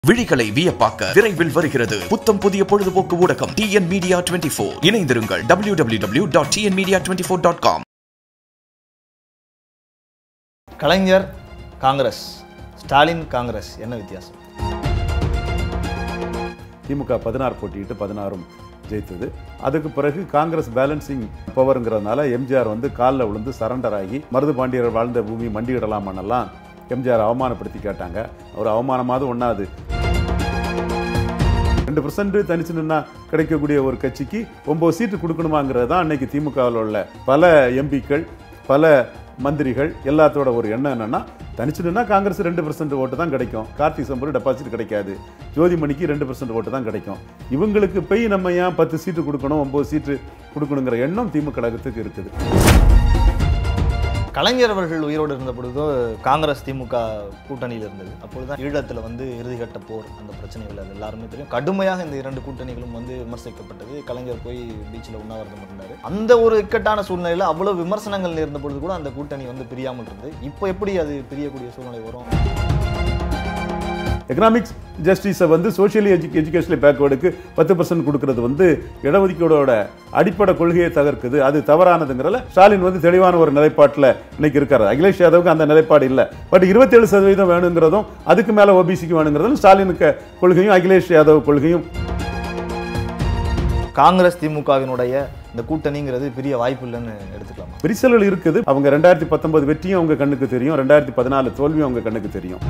விழிகளை வியப்பாக்க விரைவில் வருகிறது புத்தம் புதிய பொழுதுபோக்கு ஊடகம் டிஎன் மீடியா டுவெண்ட்டி ஃபோர் இணைந்திருங்கள் W W W dot TN media twenty four dot com Kalaignar Congress Stalin Congress என்ன வித்தியாசம் திமுக பதினாறு போட்டியிட்டு பதினாறும் ஜெயித்தது அதுக்கு பிறகு காங்கிரஸ் பேலன்சிங் பவருங்கிறதுனால எம்ஜிஆர் வந்து காலில் விழுந்து சரண்டர் ஆகி மருது பாண்டியர் வாழ்ந்த பூமி மண்டியிடலாமான்னெல்லாம் எம்ஜிஆர் அவமானப்படுத்தி கேட்டாங்க அவர் அவமானமாவது ஒண்ணாது ரெண்டு பர்சன்ட் தனிச்சு நின்னா கிடைக்கக்கூடிய ஒரு கட்சிக்கு ஒன்பது சீட்டு கொடுக்கணுமாங்கிறது தான் அன்னைக்கு திமுகவில் உள்ள பல எம்பிக்கள் பல மந்திரிகள் எல்லாத்தோட ஒரு எண்ணம் என்னன்னா தனிச்சு நின்னா காங்கிரஸ் ரெண்டு பர்சன்ட் ஓட்டு தான் கிடைக்கும் கார்த்தி சம்பூர் டெபாசிட் கிடைக்காது ஜோதிமணிக்கு ரெண்டு பர்சன்ட் ஓட்டு தான் கிடைக்கும் இவங்களுக்கு போய் நம்ம ஏன் பத்து சீட்டு கொடுக்கணும் ஒன்பது சீட்டு கொடுக்கணுங்கிற எண்ணம் திமுக கழகத்துக்கு இருக்குது கலைஞர் அவர்கள் உயிரோடு இருந்த பொழுதோ காங்கிரஸ் திமுக கூட்டணியில் இருந்தது அப்பொழுதுதான் ஈழத்தில் வந்து இறுதிக்கட்ட போர் அந்த பிரச்சனைகள் அது எல்லாருமே தெரியும் கடுமையாக இந்த இரண்டு கூட்டணிகளும் வந்து விமர்சிக்கப்பட்டது கலைஞர் போய் பீச்சில் உண்ணாவிரதம் இருந்தார் அந்த ஒரு இக்கட்டான சூழ்நிலையில் அவ்வளவு விமர்சனங்கள் நேர்ந்த பொழுது கூட அந்த கூட்டணி வந்து பிரியாமல் இருந்தது இப்போ எப்படி அது பிரியக்கூடிய சூழ்நிலை வரும் எக்கனாமிக்ஸ் ஜஸ்டிஸை வந்து சோஷியலி எஜு எஜுகேஷனல் பேக்வேர்டுக்கு பத்து பர்சன்ட் கொடுக்கறது வந்து இடஒதுக்கீடோட அடிப்படை கொள்கையை தகர்க்குது அது தவறானதுங்கிறதுல ஸ்டாலின் வந்து தெளிவான ஒரு நிலைப்பாட்டில் இன்னைக்கு இருக்காரு அகிலேஷ் யாதவுக்கு அந்த நிலைப்பாடு இல்லை பட் இருபத்தேழு சதவீதம் வேணுங்கிறதும் அதுக்கு மேலே ஓபிசிக்கு வேணுங்கிறதும் ஸ்டாலினுக்கு கொள்கையும் அகிலேஷ் யாதவ் கொள்கையும் காங்கிரஸ் திமுகவினுடைய இந்த கூட்டணிங்கிறது பெரிய வாய்ப்பு இல்லைன்னு எடுத்துக்கலாமா விரிசல்கள் இருக்குது அவங்க ரெண்டாயிரத்தி பத்தொன்பது வெற்றியும் அவங்க கண்ணுக்கு தெரியும் ரெண்டாயிரத்தி பதினாலு தோல்வியும் அவங்க கண்ணுக்கு தெரியும்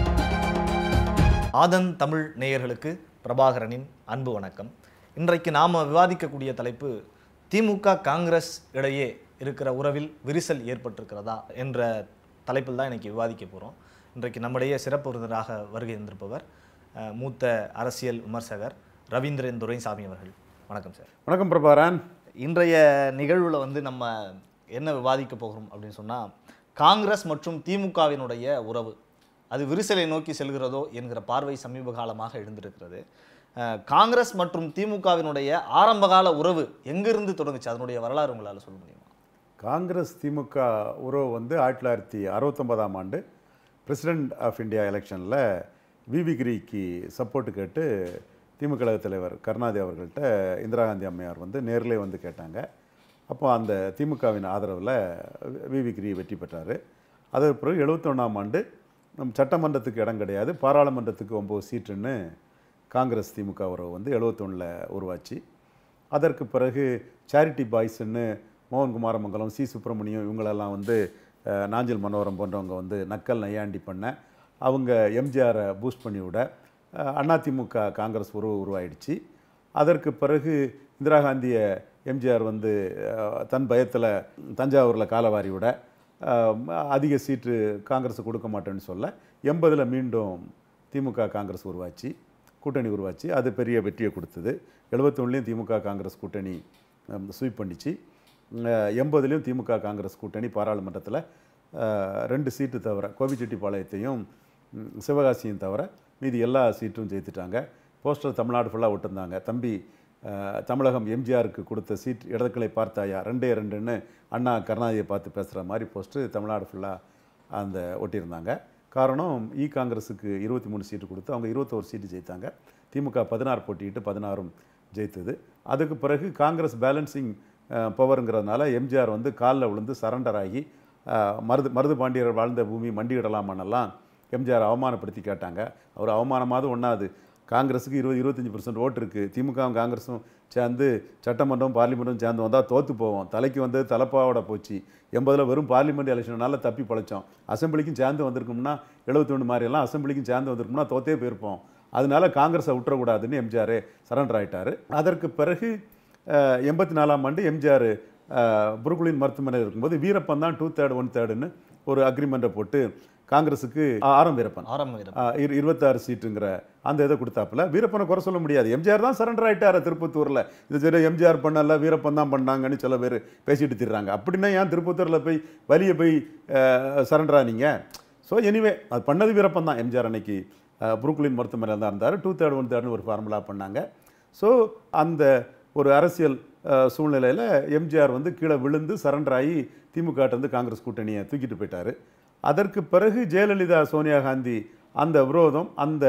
ஆதன் தமிழ் நேயர்களுக்கு பிரபாகரனின் அன்பு வணக்கம் இன்றைக்கு நாம் விவாதிக்கக்கூடிய தலைப்பு திமுக காங்கிரஸ் இடையே இருக்கிற உறவில் விரிசல் ஏற்பட்டிருக்கிறதா என்ற தலைப்பில் தான் இன்னைக்கு விவாதிக்க போகிறோம் இன்றைக்கு நம்முடைய சிறப்பு விருந்தினராக வருகை இருந்திருப்பவர் அஹ், மூத்த அரசியல் விமர்சகர் ரவீந்திரன் துரைசாமி அவர்கள் வணக்கம் சார் வணக்கம் பிரபாரான் இன்றைய நிகழ்வில் வந்து நம்ம என்ன விவாதிக்க போகிறோம் அப்படின்னு சொன்னால் காங்கிரஸ் மற்றும் திமுகவினுடைய உறவு அது விரிசலை நோக்கி செல்கிறதோ என்கிற பார்வை சமீப காலமாக எழுந்திருக்கிறது அஹ், காங்கிரஸ் மற்றும் திமுகவினுடைய ஆரம்பகால உறவு எங்கிருந்து தொடங்குச்சு அதனுடைய வரலாறு உங்களால் சொல்ல முடியுமா காங்கிரஸ் திமுக உறவு வந்து ஆயிரத்தி தொள்ளாயிரத்தி அறுபத்தொன்பதாம் ஆண்டு பிரசிடென்ட் ஆஃப் இந்தியா எலெக்ஷனில் விவி கிரிக்கு சப்போர்ட் கேட்டு திமுக கழக தலைவர் கருணாநிதி அவர்கள்ட்ட இந்திரா காந்தி அம்மையார் வந்து நேரிலே வந்து கேட்டாங்க அப்போ அந்த திமுகவின் ஆதரவில் விவி கிரி வெற்றி பெற்றார் அதற்கு பிறகு எழுபத்தொன்னாம் ஆண்டு நம் சட்டமன்றத்துக்கு இடம் கிடையாது பாராளுமன்றத்துக்கு ஒம்பது சீட்டுன்னு காங்கிரஸ் திமுக உறவு வந்து எழுபத்தொன்னில் உருவாச்சு அதற்கு பிறகு சேரிட்டி பாய்ஸ்ன்னு மோகன் குமாரமங்கலம் சி சுப்பிரமணியம் இவங்களெல்லாம் வந்து அஹ், நாஞ்சில் மனோகரம் போன்றவங்க வந்து நக்கல் நையாண்டி பண்ண அவங்க எம்ஜிஆரை பூஸ்ட் பண்ணி விட அஹ், அதிமுக காங்கிரஸ் உறவு உருவாயிடுச்சு அதற்கு பிறகு இந்திரா காந்தியை எம்ஜிஆர் வந்து அஹ், தன் பயத்தில் தஞ்சாவூரில் காலவாரி விட அஹ், அதிக சீட்டு காங்கிரஸ் கொடுக்க மாட்டேன்னு சொல்ல எண்பதில் மீண்டும் திமுக காங்கிரஸ் உருவாச்சு கூட்டணி உருவாச்சு அது பெரிய வெற்றியை கொடுத்தது எழுபத்தொன்னுலேயும் திமுக காங்கிரஸ் கூட்டணி ஸ்வீப் பண்ணிச்சு எண்பதுலேயும் திமுக காங்கிரஸ் கூட்டணி பாராளுமன்றத்தில் ரெண்டு சீட்டு தவிர கோபிச்செட்டிப்பாளையத்தையும் ம், சிவகாசியும் தவிர மீதி எல்லா சீட்டும் ஜெயித்துட்டாங்க போஸ்டர் தமிழ்நாடு ஃபுல்லாக விட்டுருந்தாங்க தம்பி அஹ், தமிழகம் எம்ஜிஆருக்கு கொடுத்த சீட் இடதுக்களை பார்த்தாயா ரெண்டே ரெண்டுன்னு அண்ணா கருணாநிதியை பார்த்து பேசுகிற மாதிரி போஸ்டர் தமிழ்நாடு ஃபுல்லாக அந்த ஒட்டியிருந்தாங்க காரணம் இ காங்கிரஸுக்கு இருபத்தி மூணு சீட்டு கொடுத்து அவங்க இருபத்தோரு சீட்டு ஜெயித்தாங்க திமுக பதினாறு போட்டியிட்டு பதினாறும் ஜெயித்தது அதுக்கு பிறகு காங்கிரஸ் பேலன்சிங் பவருங்கிறதுனால எம்ஜிஆர் வந்து காலில் விழுந்து சரண்டர் ஆகி அஹ், மருது மருது பாண்டியர் வாழ்ந்த பூமி மண்டியிடலாமான்னெல்லாம் எம்ஜிஆர் அவமானப்படுத்தி கேட்டாங்க அவர் அவமானமாவது ஒன்றாது காங்கிரஸுக்கு இருபது இருபத்தஞ்சி பர்சன்ட் ஓட்டு இருக்குது திமுகவும் காங்கிரஸும் சேர்ந்து சட்டமன்றம் பார்லிமெண்ட்டும் சேர்ந்து வந்தால் தோற்று போவோம் தலைக்கு வந்தது தலைப்பாவோட போச்சு எண்பதில் வெறும் பார்லிமெண்ட் எலெக்ஷனால தப்பி பழைச்சோம் அசெம்பிளிக்கும் சேர்ந்து வந்திருக்கோம்னா எழுபத்தொன்று மாதிரியெல்லாம் அசெம்பிளிக்கும் சேர்ந்து வந்திருக்கோம்னா தோத்தே போயிருப்போம் அதனால காங்கிரஸை விட்டுறக்கூடாதுன்னு எம்ஜிஆர் சரண்டர் ஆயிட்டாரு அதற்கு பிறகு எண்பத்தி நாலாம் ஆண்டு எம்ஜிஆர் புருக்குலின் மருத்துவமனையில் இருக்கும்போது வீரப்பன் தான் டூ தேர்ட் ஒன் தேர்டுன்னு ஒரு அக்ரிமெண்ட்டை போட்டு காங்கிரஸுக்கு ஆரம் வீரப்பன் ஆரம்ப வீரர் ஆ, இரு இருபத்தாறு சீட்டுங்கிற அந்த இதை கொடுத்தாப்புல வீரப்பனை குறை சொல்ல முடியாது எம்ஜிஆர் தான் சரண்டர் ஆயிட்டாரு திருப்பத்தூரில் இது சரி எம்ஜிஆர் பண்ணல வீரப்பன் தான் பண்ணாங்கன்னு சில பேர் பேசிட்டு திரிறாங்க அப்படின்னா ஏன் திருப்பத்தூரில் போய் வலியை போய் சரண்டர் ஆனீங்க ஸோ எனிவே அது பண்ணது வீரப்பன் தான் எம்ஜிஆர் அன்னைக்கு புருக்குலின் மருத்துவமனையில் தான் இருந்தார் டூ தேர்ட் ஒன் தேர்ட்னு ஒரு ஃபார்முலா பண்ணாங்க ஸோ அந்த ஒரு அரசியல் சூழ்நிலையில் எம்ஜிஆர் வந்து கீழே விழுந்து சரண்டர் ஆகி திமுக வந்து காங்கிரஸ் கூட்டணியை தூக்கிட்டு போயிட்டாரு அதற்கு பிறகு ஜெயலலிதா சோனியா காந்தி அந்த விரோதம் அந்த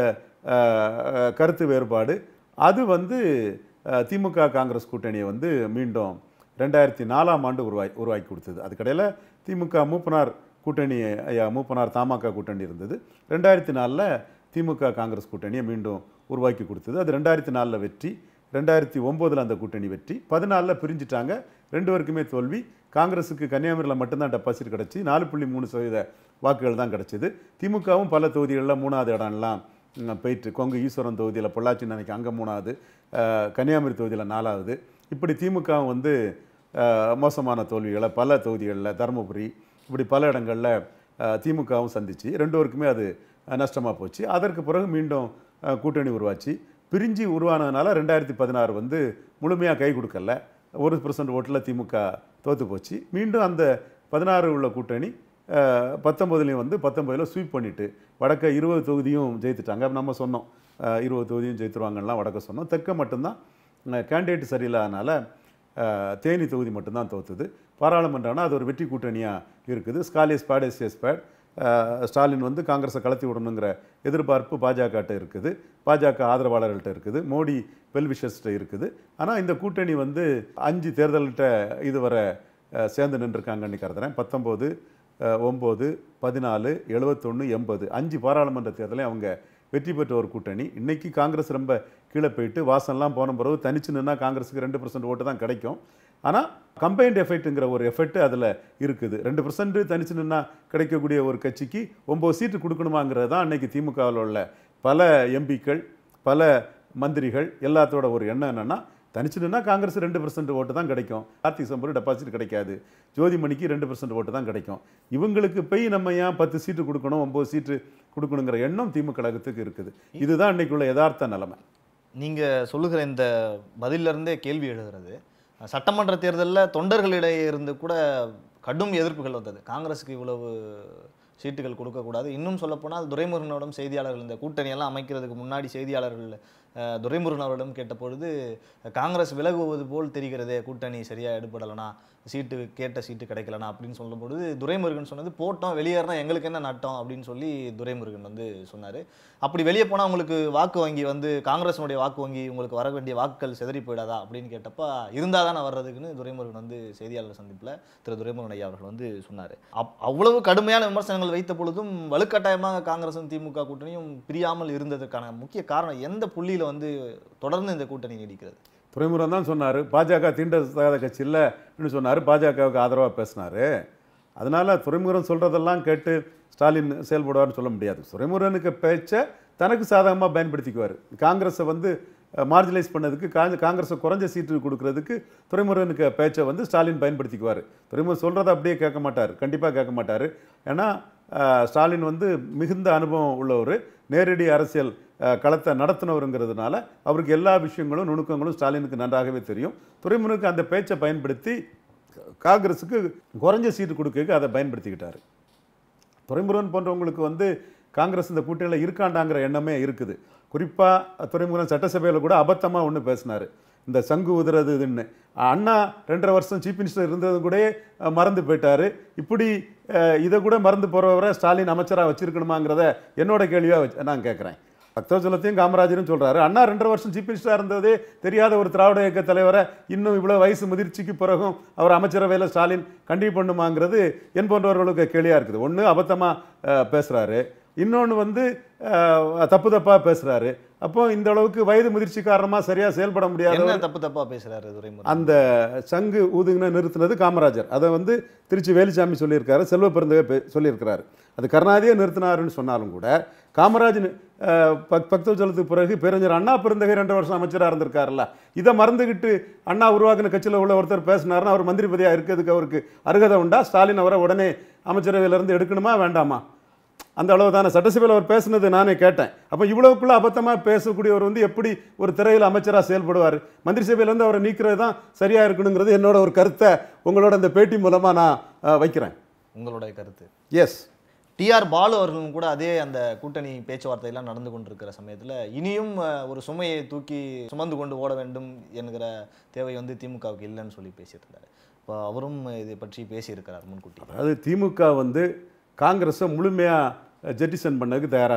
அஹ், கருத்து வேறுபாடு அது வந்து அஹ், திமுக காங்கிரஸ் கூட்டணியை வந்து மீண்டும் ரெண்டாயிரத்தி நாலாம் ஆண்டு உருவாய் உருவாக்கி கொடுத்தது அதுக்கடையில் திமுக மூப்பனார் கூட்டணி ஐயா மூப்பனார் தமாக கூட்டணி இருந்தது ரெண்டாயிரத்தி நாலில் திமுக காங்கிரஸ் கூட்டணியை மீண்டும் உருவாக்கி கொடுத்தது அது ரெண்டாயிரத்தி நாலில் வெற்றி ரெண்டாயிரத்தி ஒம்போதில் அந்த கூட்டணி வெற்றி பதினாலில் பிரிஞ்சிட்டாங்க ரெண்டு பேருக்குமே தோல்வி காங்கிரஸுக்கு கன்னியாகுமரியில் மட்டும்தான் டெபாசிட் கிடச்சி நாலு புள்ளி மூணு சதவீத வாக்குகள் தான் கிடச்சிது திமுகவும் பல தொகுதிகளில் மூணாவது இடம்லாம் ம், போயிட்டு கொங்கு ஈஸ்வரன் தொகுதியில் பொள்ளாச்சி நினைக்க அங்கே மூணாவது அஹ், கன்னியாகுமரி தொகுதியில் நாலாவது இப்படி திமுகவும் வந்து அஹ், மோசமான தோல்விகளை பல தொகுதிகளில் தருமபுரி இப்படி பல இடங்களில் திமுகவும் சந்திச்சு ரெண்டு பேருக்குமே அது நஷ்டமாக போச்சு அதற்கு பிறகு மீண்டும் அஹ், கூட்டணி உருவாச்சு பிரிஞ்சு உருவானதுனால ரெண்டாயிரத்தி பதினாறு வந்து முழுமையாக கை கொடுக்கல ஒரு பர்சன்ட் ஓட்டில் திமுக தோற்று போச்சு மீண்டும் அந்த பதினாறு உள்ள கூட்டணி பத்தொம்பதுலேயும் வந்து பத்தொம்பதில் ஸ்வீப் பண்ணிட்டு வடக்க இருபது தொகுதியும் ஜெயித்துட்டாங்க நம்ம சொன்னோம் அஹ், இருபது தொகுதியும் ஜெயித்துருவாங்கலாம் வடக்க சொன்னோம் தெற்க மட்டும்தான் கேண்டிடேட் சரியில்லாதனால அஹ், தேனி தொகுதி மட்டும்தான் தோத்துது பாராளுமன்றம்னா அது ஒரு வெற்றி கூட்டணியாக இருக்குது ஸ்காலியஸ் பேடேஸ் எஸ்பேட் ஸ்டாலின் வந்து காங்கிரஸை கலத்தி விடணுங்கிற எதிர்பார்ப்பு பாஜகட்ட இருக்குது பாஜக ஆதரவாளர்கள்ட்ட இருக்குது மோடி வெல்விஷஸ்ட்ட இருக்குது ஆனால் இந்த கூட்டணி வந்து அஞ்சு தேர்தல்கிட்ட இதுவரை அஹ், சேர்ந்து நின்றுருக்காங்கன்னு கருதுறேன் பத்தொம்போது ஒம்பது பதினாலு எழுபத்தொன்று எண்பது அஞ்சு பாராளுமன்ற தேர்தலையும் அவங்க வெற்றி பெற்ற ஒரு கூட்டணி இன்னைக்கு காங்கிரஸ் ரொம்ப கீழே போயிட்டு வாசம்லாம் போன பிறகு தனிச்சு நின்னா காங்கிரஸுக்கு ரெண்டு பர்சன்ட் ஓட்டு தான் கிடைக்கும் ஆனால் கம்பைன்ட் எஃபெக்ட்டுங்கிற ஒரு எஃபெக்ட் அதில் இருக்குது ரெண்டு பர்சன்ட் தனிச்சு நின்னா கிடைக்கக்கூடிய ஒரு கட்சிக்கு ஒம்பது சீட்டு கொடுக்கணுமாங்கிறது தான் அன்னைக்கு திமுகவில் உள்ள பல எம்பிக்கள் பல மந்திரிகள் எல்லாத்தோட ஒரு எண்ணம் என்னன்னா தனிச்சு நின்னா காங்கிரஸ் ரெண்டு பர்சன்ட் ஓட்டு தான் கிடைக்கும் கார்த்திக் சம்பரு டெபாசிட் கிடைக்காது ஜோதிமணிக்கு ரெண்டு பர்சன்ட் ஓட்டு தான் கிடைக்கும் இவங்களுக்கு போய் நம்ம ஏன் பத்து சீட்டு கொடுக்கணும் ஒம்பது சீட்டு கொடுக்கணுங்கிற எண்ணம் திமுக கழகத்துக்கு இருக்குது இதுதான் இன்னைக்குள்ள யதார்த்த நிலைமை நீங்க சொல்லுகிற இந்த பதில்ல இருந்தே கேள்வி எழுகிறது சட்டமன்ற தேர்தலில் தொண்டர்களிடையே இருந்து கூட கடும் எதிர்ப்புகள் வந்தது காங்கிரஸுக்கு இவ்வளவு சீட்டுகள் கொடுக்கக்கூடாது இன்னும் சொல்லப்போனால் துரைமுருகனிடம் செய்தியாளர்கள் இந்த கூட்டணியெல்லாம் அமைக்கிறதுக்கு முன்னாடி செய்தியாளர்கள் அஹ், துரைமுருகன் அவரிடம் கேட்டபொழுது காங்கிரஸ் விலகுவது போல் தெரிகிறதே கூட்டணி சரியா எடுபடலைனா சீட்டு கேட்ட சீட்டு கிடைக்கலனா அப்படின்னு சொல்லும்பொழுது துரைமுருகன் சொன்னது போட்டோம் வெளியேறினா எங்களுக்கு என்ன நட்டம் அப்படின்னு சொல்லி துரைமுருகன் வந்து சொன்னார் அப்படி வெளியே போனால் உங்களுக்கு வாக்கு வங்கி வந்து காங்கிரஸினுடைய வாக்கு வங்கி உங்களுக்கு வர வேண்டிய வாக்குகள் சிதறி போயிடாதா அப்படின்னு கேட்டப்ப இருந்தால் தானே வர்றதுக்குன்னு துரைமுருகன் வந்து செய்தியாளர் சந்திப்பில் திரு துரைமுருகன் ஐயா அவர்கள் வந்து சொன்னார் அப் அவ்வளவு கடுமையான விமர்சனங்கள் வைத்த பொழுதும் வலுக்கட்டாயமாக காங்கிரசும் திமுக கூட்டணியும் பிரியாமல் இருந்ததற்கான முக்கிய காரணம் எந்த புள்ளியில் வந்து தொடர்ந்து இந்த கூட்டணி நீடிக்கிறது துரைமுருகன் தான் சொன்னார் பாஜக தீண்டத்தகாத கட்சி இல்லைன்னு சொன்னார் பாஜகவுக்கு ஆதரவாக பேசினார் அதனால துரைமுருகன் சொல்கிறதெல்லாம் கேட்டு ஸ்டாலின் செயல்படுவார்னு சொல்ல முடியாது துரைமுருகனுக்கு பேச்சை தனக்கு சாதகமாக பயன்படுத்திக்குவார் காங்கிரஸை வந்து மார்ஜினைஸ் பண்ணதுக்கு காங்க- காங்கிரஸை குறைஞ்ச சீட்டு கொடுக்கறதுக்கு துரைமுருகனுக்கு பேச்சை வந்து ஸ்டாலின் பயன்படுத்திக்குவார் துரைமுருகன் சொல்கிறத அப்படியே கேட்க மாட்டார் கண்டிப்பாக கேட்க மாட்டார் ஏன்னா அஹ், ஸ்டாலின் வந்து மிகுந்த அனுபவம் உள்ளவர் நேரடி அரசியல் அஹ், களத்தை நடத்தினவருங்கிறதுனால அவருக்கு எல்லா விஷயங்களும் நுணுக்கங்களும் ஸ்டாலினுக்கு நன்றாகவே தெரியும் துரைமுருகனுக்கு அந்த பேச்சை பயன்படுத்தி காங்கிரஸுக்கு குறைஞ்ச சீட்டு கொடுக்க அதை பயன்படுத்திக்கிட்டாரு துரைமுருகன் போன்றவங்களுக்கு வந்து காங்கிரஸ் இந்த கூட்டணியில் இருக்காண்டாங்கிற எண்ணமே இருக்குது குறிப்பாக துரைமுருகன் சட்டசபையில் கூட அபத்தமாக ஒன்று பேசினார் இந்த சங்கு உதுறது இதுன்னு அண்ணா ரெண்டரை வருஷம் சீஃப் மினிஸ்டர் இருந்தது கூட மறந்து போயிட்டாரு இப்படி அஹ், இதை கூட மறந்து போகிறவரை ஸ்டாலின் அமைச்சராக வச்சிருக்கணுமாங்கிறத என்னோட கேள்வியாக வச்சு நான் கேட்குறேன் பக்தவச்சலத்தையும் காமராஜரும் சொல்றாரு அண்ணா ரெண்டரை வருஷம் சீஃப் மினிஸ்டராக இருந்ததே தெரியாத ஒரு திராவிட இயக்க தலைவரை இன்னும் இவ்வளோ வயசு முதிர்ச்சிக்கு பிறகும் அவர் அமைச்சரவையில் ஸ்டாலின் கண்டிப்பாக பண்ணுமாங்கிறது என் போன்றவர்களுக்கு கேள்வியாக இருக்குது ஒன்று அபத்தமாக பேசுகிறாரு இன்னொன்று வந்து அஹ், தப்பு தப்பாக பேசுகிறாரு அப்போ இந்த அளவுக்கு வயது முதிர்ச்சி காரணமாக சரியாக செயல்பட முடியாத என்ன தப்பு தப்பா பேசுறாரு துரைமுருகன் அந்த சங்கு ஊதுங்கன்னு நிறுத்தினது காமராஜர் அதை வந்து திருச்சி வேலுச்சாமி சொல்லியிருக்காரு செல்வ பெருந்தகை பே- சொல்லியிருக்கிறாரு அது கருணாதியே நிறுத்தினாருன்னு சொன்னாலும் கூட காமராஜ் அஹ், பக் பக்தவச்சலத்துக்கு பிறகு பேரஞ்சர் அண்ணா பெருந்தகை ரெண்டு வருஷம் அமைச்சராக இருந்திருக்காருல்ல இதை மறந்துக்கிட்டு அண்ணா உருவாக்கின கட்சியில் உள்ள ஒருத்தர் பேசினாருன்னா அவர் மந்திரி பதவியாக இருக்கிறதுக்கு அவருக்கு அருகதை உண்டா ஸ்டாலின் அவரை உடனே அமைச்சரவையிலிருந்து எடுக்கணுமா வேண்டாமா அந்த அளவு தானே சட்டசபையில் அவர் பேசுனது நானே கேட்டேன் அப்போ இவ்வளவுக்குள்ள அபத்தமாக பேசக்கூடியவர் வந்து எப்படி ஒரு திரையில் அமைச்சராக செயல்படுவார் மந்திரி சபையிலேருந்து அவரை நீக்கிறது தான் சரியாக இருக்கணுங்கிறது என்னோட ஒரு கருத்தை உங்களோட இந்த பேட்டி மூலமாக நான் அஹ், வைக்கிறேன் உங்களுடைய கருத்து எஸ் டிஆர் பாலு அவர்களும் கூட அதே அந்த கூட்டணி பேச்சுவார்த்தையெல்லாம் நடந்து கொண்டிருக்கிற சமயத்தில் இனியும் அஹ், ஒரு சுமையை தூக்கி சுமந்து கொண்டு ஓட வேண்டும் என்கிற தேவை வந்து திமுகவுக்கு இல்லைன்னு சொல்லி பேசியிருந்தார் இப்போ அவரும் இதை பற்றி பேசியிருக்கிறார் முன்கூட்டி அதாவது திமுக வந்து காங்கிரஸை முழுமையாக ஜெட்டிசன் பண்ணதுக்கு தயாராக இல்லை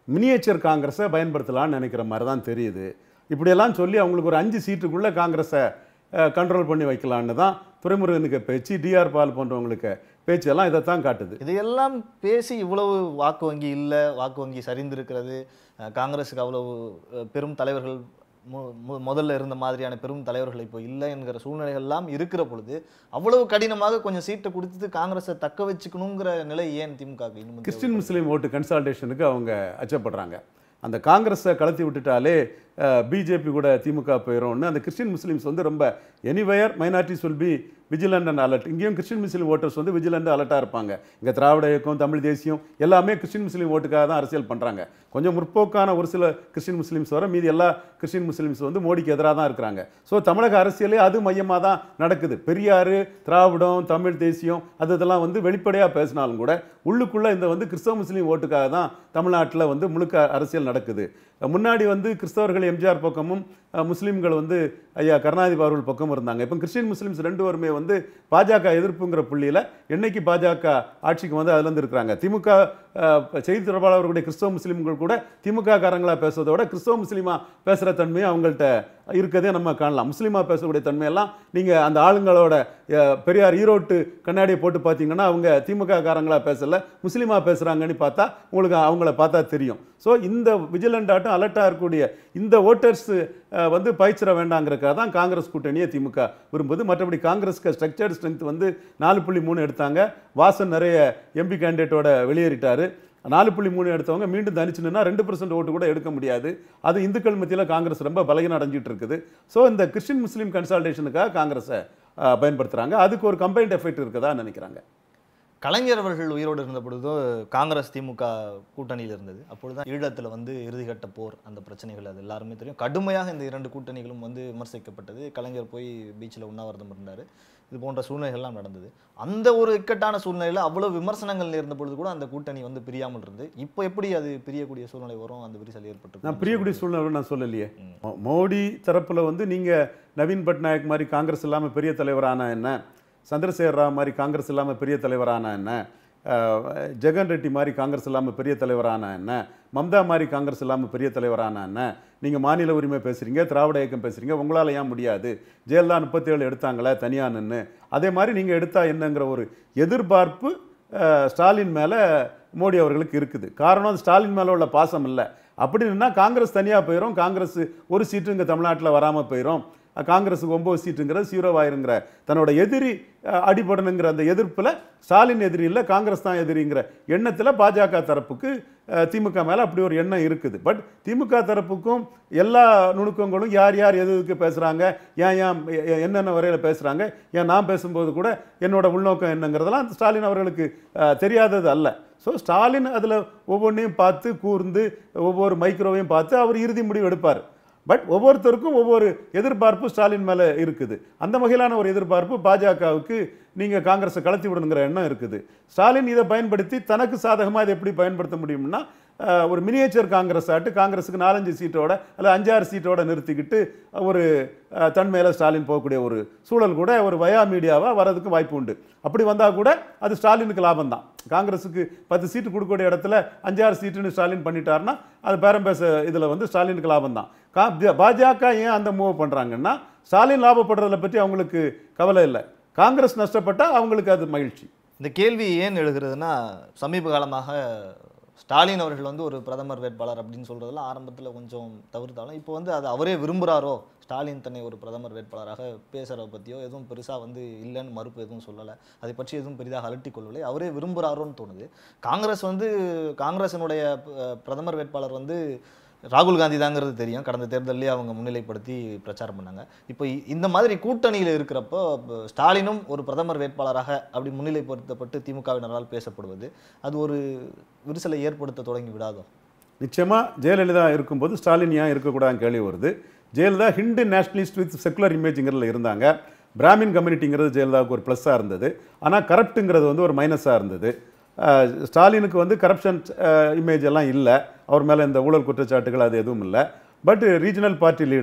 மினியேச்சர் காங்கிரஸை பயன்படுத்தலாம்னு நினைக்கிற மாதிரி தான் தெரியுது இப்படியெல்லாம் சொல்லி அவங்களுக்கு ஒரு அஞ்சு சீட்டுக்குள்ளே காங்கிரஸை கண்ட்ரோல் பண்ணி வைக்கலான்னு தான் துரைமுருகனுக்கு பேச்சு டிஆர் பால் போன்றவங்களுக்கு பேச்செல்லாம் இதைத்தான் காட்டுது இதையெல்லாம் பேசி இவ்வளவு வாக்கு வங்கி இல்லை வாக்கு வங்கி சரிந்திருக்கிறது அஹ் காங்கிரஸுக்கு அவ்வளவு அஹ், பெரும் தலைவர்கள் மு- மு- முதல்ல இருந்த மாதிரியான பெரும் தலைவர்கள் இப்போ இல்லை என்கிற சூழ்நிலைகள் எல்லாம் இருக்கிற பொழுது அவ்வளவு கடினமாக கொஞ்சம் சீட்டை கொடுத்து காங்கிரஸை தக்க வச்சுக்கணுங்கிற நிலை ஏன் திமுக க்கு இன்னும் கிறிஸ்டின் முஸ்லீம் ஓட்டு கன்சால்டேஷனுக்கு அவங்க அச்சப்படுறாங்க அந்த காங்கிரஸை கலத்தி விட்டுட்டாலே பிஜேபி கூட திமுக போயிடும்னு அந்த கிறிஸ்டின் முஸ்லீம்ஸ் வந்து ரொம்ப anywhere minorities will be vigilant and alert இங்கேயும் கிறிஸ்டின் முஸ்லீம் ஓட்டர்ஸ் வந்து விஜிலண்ட் அலர்ட்டாக இருப்பாங்க இங்கே திராவிட இயக்கம் தமிழ் தேசியம் எல்லாமே கிறிஸ்டின் முஸ்லீம் ஓட்டுக்காக தான் அரசியல் பண்ணுறாங்க கொஞ்சம் முற்போக்கான ஒரு சில கிறிஸ்டின் முஸ்லீம்ஸ் வர மீதி எல்லா கிறிஸ்டின் முஸ்லீம்ஸ் வந்து மோடிக்கு எதிராக தான் இருக்கிறாங்க ஸோ தமிழக அரசியலே அது மையமாக தான் நடக்குது பெரியார் திராவிடம் தமிழ் தேசியம் அது இதெல்லாம் வந்து வெளிப்படையாக பேசினாலும் கூட உள்ளுக்குள்ளே இந்த வந்து கிறிஸ்தவ முஸ்லீம் ஓட்டுக்காக தான் தமிழ்நாட்டில் வந்து முழுக்க அரசியல் நடக்குது முன்னாடி வந்து கிறிஸ்தவர்கள் எம்ஜிஆர் பக்கமும் அஹ், முஸ்லீம்கள் வந்து ஐயா கருணாநிதி அவர்கள் பக்கம் இருந்தாங்க இப்போ கிறிஸ்டின் முஸ்லீம்ஸ் ரெண்டு பேருமே வந்து பாஜக எதிர்ப்புங்கிற புள்ளியில் என்னைக்கு பாஜக ஆட்சிக்கு வந்து அதுலேருந்து இருக்கிறாங்க திமுக அஹ், செய்தி தொடர்பாளர்களுடைய கிறிஸ்தவ முஸ்லீம்கள் கூட திமுக காரங்களா பேசுறதை விட கிறிஸ்தவ முஸ்லீமா பேசுகிற தன்மையை அவங்கள்ட்ட இருக்கதே நம்ம காணலாம் முஸ்லீமா பேசக்கூடிய தன்மையெல்லாம் நீங்கள் அந்த ஆளுங்களோட அஹ், பெரியார் ஈரோட்டு கண்ணாடியை போட்டு பார்த்தீங்கன்னா அவங்க திமுக காரங்களா பேசல முஸ்லீமா பேசுகிறாங்கன்னு பார்த்தா உங்களுக்கு அவங்கள பார்த்தா தெரியும் ஸோ இந்த விஜிலண்ட் ஆட்டம் அலர்ட்டாக இருக்கக்கூடிய இந்த ஓட்டர்ஸ் வந்து பயிற்சிட வேண்டாங்கிறக்காக தான் காங்கிரஸ் கூட்டணியை திமுக விரும்புது மற்றபடி காங்கிரஸ்க்கு ஸ்ட்ரக்சர்ட் ஸ்ட்ரென்த் வந்து நாலு புள்ளி மூணு எடுத்தாங்க வாசன் நிறைய எம்பி கேண்டிடேட்டோட வெளியேறிட்டாரு நாலு புள்ளி மூணு எடுத்தவங்க மீண்டும் தனிச்சு நின்னா ரெண்டு பர்சன்ட் ஓட்டு கூட எடுக்க முடியாது அது இந்துக்கள் மத்தியில் காங்கிரஸ் ரொம்ப பலகீனம் அடைஞ்சிட்டு இருக்குது ஸோ இந்த கிறிஸ்டின் முஸ்லீம் கன்சல்டேஷனுக்காக காங்கிரஸை அஹ், பயன்படுத்துறாங்க அதுக்கு ஒரு கம்பைன்ட் எஃபெக்ட் இருக்கதா நினைக்கிறாங்க கலைஞர் அவர்கள் உயிரோடு இருந்த பொழுதோ காங்கிரஸ் திமுக கூட்டணியில் இருந்தது அப்பொழுதுதான் ஈழத்தில் வந்து இறுதிக்கட்ட போர் அந்த பிரச்சனைகள் அது எல்லாருமே தெரியும் கடுமையாக இந்த இரண்டு கூட்டணிகளும் வந்து விமர்சிக்கப்பட்டது கலைஞர் போய் பீச்சில் உண்ணாவிரதம் இருந்தார் இது போன்ற சூழ்நிலைகள்லாம் நடந்தது அந்த ஒரு இக்கட்டான சூழ்நிலையில் அவ்வளவு விமர்சனங்கள் இருந்த பொழுது கூட அந்த கூட்டணி வந்து பிரியாமல் இருந்து இப்போ எப்படி அது பிரியக்கூடிய சூழ்நிலை வரும் அந்த விரிசல் ஏற்பட்டு நான் பிரியக்கூடிய சூழ்நிலை நான் சொல்லலையே மோ- மோடி தரப்புல வந்து நீங்க நவீன் பட்நாயக் மாதிரி காங்கிரஸ் இல்லாம பெரிய தலைவரானா என்ன சந்திரசேகர் ராவ் மாதிரி காங்கிரஸ் இல்லாம பெரிய தலைவரானா என்ன அஹ், ஜெகன் ரெட்டி மாதிரி காங்கிரஸ் இல்லாம பெரிய தலைவரானா என்ன மம்தா மாதிரி காங்கிரஸ் இல்லாம பெரிய தலைவரானா என்ன நீங்க மாநில உரிமை பேசுறீங்க திராவிட இயக்கம் பேசுறீங்க உங்களால ஏன் முடியாது ஜெயலலிதா முப்பத்தேழு எடுத்தாங்களே தனியா நின்னு அதே மாதிரி நீங்க எடுத்தா என்னங்கிற ஒரு எதிர்பார்ப்பு அஹ், ஸ்டாலின் மேல மோடி அவர்களுக்கு இருக்குது காரணம் அது ஸ்டாலின் மேல உள்ள பாசம் இல்லை அப்படின்னா காங்கிரஸ் தனியாக போயிடும் காங்கிரஸ் ஒரு சீட்டு இங்கே தமிழ்நாட்டில் வராமல் போயிடும் அஹ் காங்கிரஸுக்கு ஒம்பது சீட்டுங்கிறது ஜீரோவாயிருங்கிற தன்னோட எதிரி அஹ், அடிபடணுங்கிற அந்த எதிர்ப்பில் ஸ்டாலின் எதிரி இல்லை காங்கிரஸ் தான் எதிரிங்கிற எண்ணத்தில் பாஜக தரப்புக்கு அஹ், திமுக மேலே அப்படி ஒரு எண்ணம் இருக்குது பட் திமுக தரப்புக்கும் எல்லா நுணுக்கங்களும் யார் யார் எது எதுக்கு பேசுகிறாங்க ஏன் ஏன் எ- என்னென்ன வரையில் பேசுகிறாங்க ஏன் நான் பேசும்போது கூட என்னோட உள்நோக்கம் என்னங்கிறதெல்லாம் ஸ்டாலின் அவர்களுக்கு அஹ், தெரியாதது அல்ல ஸோ ஸ்டாலின் அதில் ஒவ்வொன்றையும் பார்த்து கூர்ந்து ஒவ்வொரு மைக்ரோவையும் பார்த்து அவர் இறுதி முடிவு எடுப்பார் பட் ஒவ்வொருத்தருக்கும் ஒவ்வொரு எதிர்பார்ப்பு ஸ்டாலின் மேலே இருக்குது அந்த வகையிலான ஒரு எதிர்பார்ப்பு பாஜகவுக்கு நீங்கள் காங்கிரஸை கலத்தி விடணுங்கிற எண்ணம் இருக்குது ஸ்டாலின் இதை பயன்படுத்தி தனக்கு சாதகமாக இதை எப்படி பயன்படுத்த முடியும்னா அஹ், ஒரு மினியேச்சர் காங்கிரஸ் ஆட்டு காங்கிரஸுக்கு நாலஞ்சு சீட்டோட அல்ல அஞ்சாறு சீட்டோட நிறுத்திக்கிட்டு ஒரு அஹ், தன் மேலே ஸ்டாலின் போகக்கூடிய ஒரு சூழல் கூட ஒரு வயா மீடியாவாக வரதுக்கு வாய்ப்பு உண்டு அப்படி வந்தால் கூட அது ஸ்டாலினுக்கு லாபம் தான் காங்கிரஸுக்கு பத்து சீட்டு கொடுக்கக்கூடிய இடத்துல அஞ்சாறு சீட்டுன்னு ஸ்டாலின் பண்ணிட்டாருன்னா அது பேரம் பேச இதில் வந்து ஸ்டாலினுக்கு லாபம் தான் கா பாஜக ஏன் அந்த மூவ் பண்ணுறாங்கன்னா ஸ்டாலின் லாபப்படுறதை பற்றி அவங்களுக்கு கவலை இல்லை காங்கிரஸ் நஷ்டப்பட்டா அவங்களுக்கு அது மகிழ்ச்சி இந்த கேள்வி ஏன் எழுகிறதுனா சமீப காலமாக ஸ்டாலின் அவர்கள் வந்து ஒரு பிரதமர் வேட்பாளர் அப்படின்னு சொல்றதெல்லாம் ஆரம்பத்தில் கொஞ்சம் தவிர்த்தாலும் இப்போ வந்து அது அவரே விரும்புகிறாரோ ஸ்டாலின் தன்னை ஒரு பிரதமர் வேட்பாளராக பேசுகிறத பற்றியோ எதுவும் பெருசாக வந்து இல்லைன்னு மறுப்பு எதுவும் சொல்லலை அதை பற்றி எதுவும் பெரிதாக அலட்டிக் கொள்ளவில்லை அவரே விரும்புகிறாரோன்னு தோணுது காங்கிரஸ் வந்து காங்கிரஸினுடைய அஹ், பிரதமர் வேட்பாளர் வந்து ராகுல் காந்தி தாங்கிறது தெரியும் கடந்த தேர்தலிலே அவங்க முன்னிலைப்படுத்தி பிரச்சாரம் பண்ணாங்க இப்போ இ- இந்த மாதிரி கூட்டணியில் இருக்கிறப்போ ப- ஸ்டாலினும் ஒரு பிரதமர் வேட்பாளராக அப்படி முன்னிலைப்படுத்தப்பட்டு திமுகவினரால் பேசப்படுவது அது ஒரு விரிசலை ஏற்படுத்த தொடங்கி விடாதோ நிச்சயமாக ஜெயலலிதா இருக்கும்போது ஸ்டாலின் ஏன் இருக்கக்கூடாதுன்னு கேள்வி வருது Jayalalithaa Hindu nationalist with secular இமேஜுங்கிறதுல இருந்தாங்க பிராமின் கம்யூனிட்டிங்கிறது ஜெயலலிதாவுக்கு ஒரு ப்ளஸ்ஸாக இருந்தது ஆனால் கரப்ட்டுங்கிறது வந்து ஒரு மைனஸாக இருந்தது அஹ், ஸ்டாலினுக்கு வந்து கரப்ஷன் இமேஜ் எல்லாம் இல்லை அவர் மேலே இந்த ஊழல் குற்றச்சாட்டுகள் அது எதுவும் இல்லை பட் ரீஜனல் பார்ட்டி லீடர்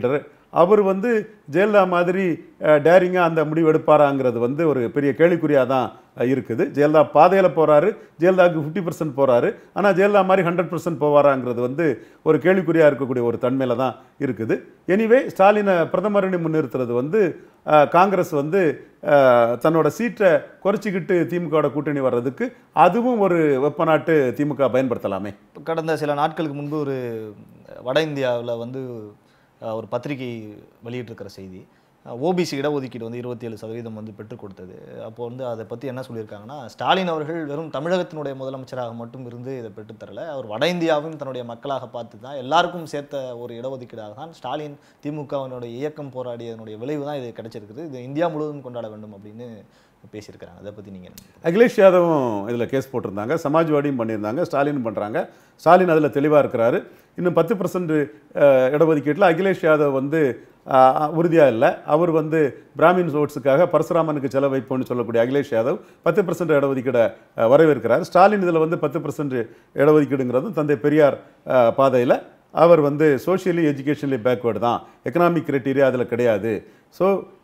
அவர் வந்து ஜெயலலிதா மாதிரி டேரிங்காக அந்த முடிவு எடுப்பாராங்கிறது வந்து ஒரு பெரிய கேள்விக்குறியாக தான் அஹ், இருக்குது ஜெயலலிதா பாதையில் போகிறாரு ஜெயலலிதாவுக்கு ஃபிஃப்டி பர்சன்ட் போகிறாரு ஆனால் ஜெயலலிதா மாதிரி ஹண்ட்ரட் பர்சன்ட் போவாராங்கிறது வந்து ஒரு கேள்விக்குறியாக இருக்கக்கூடிய ஒரு தன்மையில் தான் இருக்குது எனிவே ஸ்டாலினை பிரதமரணி முன்னிறுத்துறது வந்து அஹ், காங்கிரஸ் வந்து அஹ், தன்னோட சீட்டை குறைச்சிக்கிட்டு திமுகவோட கூட்டணி வர்றதுக்கு அதுவும் ஒரு வெப்பநாட்டு திமுக பயன்படுத்தலாமே கடந்த சில நாட்களுக்கு முன்பு ஒரு வட இந்தியாவில் வந்து அஹ், ஒரு பத்திரிகை வெளியிட்டிருக்கிற செய்தி ஓபிசி இடஒதுக்கீடு வந்து இருபத்தி ஏழு சதவீதம் வந்து பெற்றுக் கொடுத்தது அப்போ வந்து அதை பற்றி என்ன சொல்லியிருக்காங்கன்னா ஸ்டாலின் அவர்கள் வெறும் தமிழகத்தினுடைய முதலமைச்சராக மட்டும் இருந்து இதை பெற்றுத்தரல அவர் வட இந்தியாவையும் தன்னுடைய மக்களாக பார்த்து தான் எல்லாருக்கும் சேர்த்த ஒரு இடஒதுக்கீடாக தான் ஸ்டாலின் திமுகவினுடைய இயக்கம் போராடியதனுடைய விளைவு தான் இது கிடைச்சிருக்குது இது இந்தியா முழுவதும் கொண்டாட வேண்டும் அப்படின்னு பேசியிருக்கிறாங்க அதை பற்றி நீங்கள் அகிலேஷ் யாதவும் இதில் கேஸ் போட்டிருந்தாங்க சமாஜ்வாடியும் பண்ணியிருந்தாங்க ஸ்டாலினும் பண்ணுறாங்க ஸ்டாலின் அதில் தெளிவாக இருக்கிறாரு இன்னும் பத்து பர்சன்ட் இடஒதுக்கீட்டில் அகிலேஷ் யாதவ் வந்து உறுதியாக இல்லை அவர் வந்து பிராமின்ஸ் ஓட்ஸுக்காக பரசுராமனுக்கு செலவைப்போன்னு சொல்லக்கூடிய அகிலேஷ் யாதவ் பத்து பர்சன்ட் இடஒதுக்கீடை அஹ், வரவேற்கிறார் ஸ்டாலின் இதில் வந்து பத்து பர்சன்ட் இடஒதுக்கீடுங்கிறதும் தந்தை பெரியார் பாதையில் அவர் வந்து சோஷியலி எஜுகேஷனலி பேக்வேர்டு தான் எக்கனாமிக் கிரைட்டீரியா அதில் கிடையாது ஸோ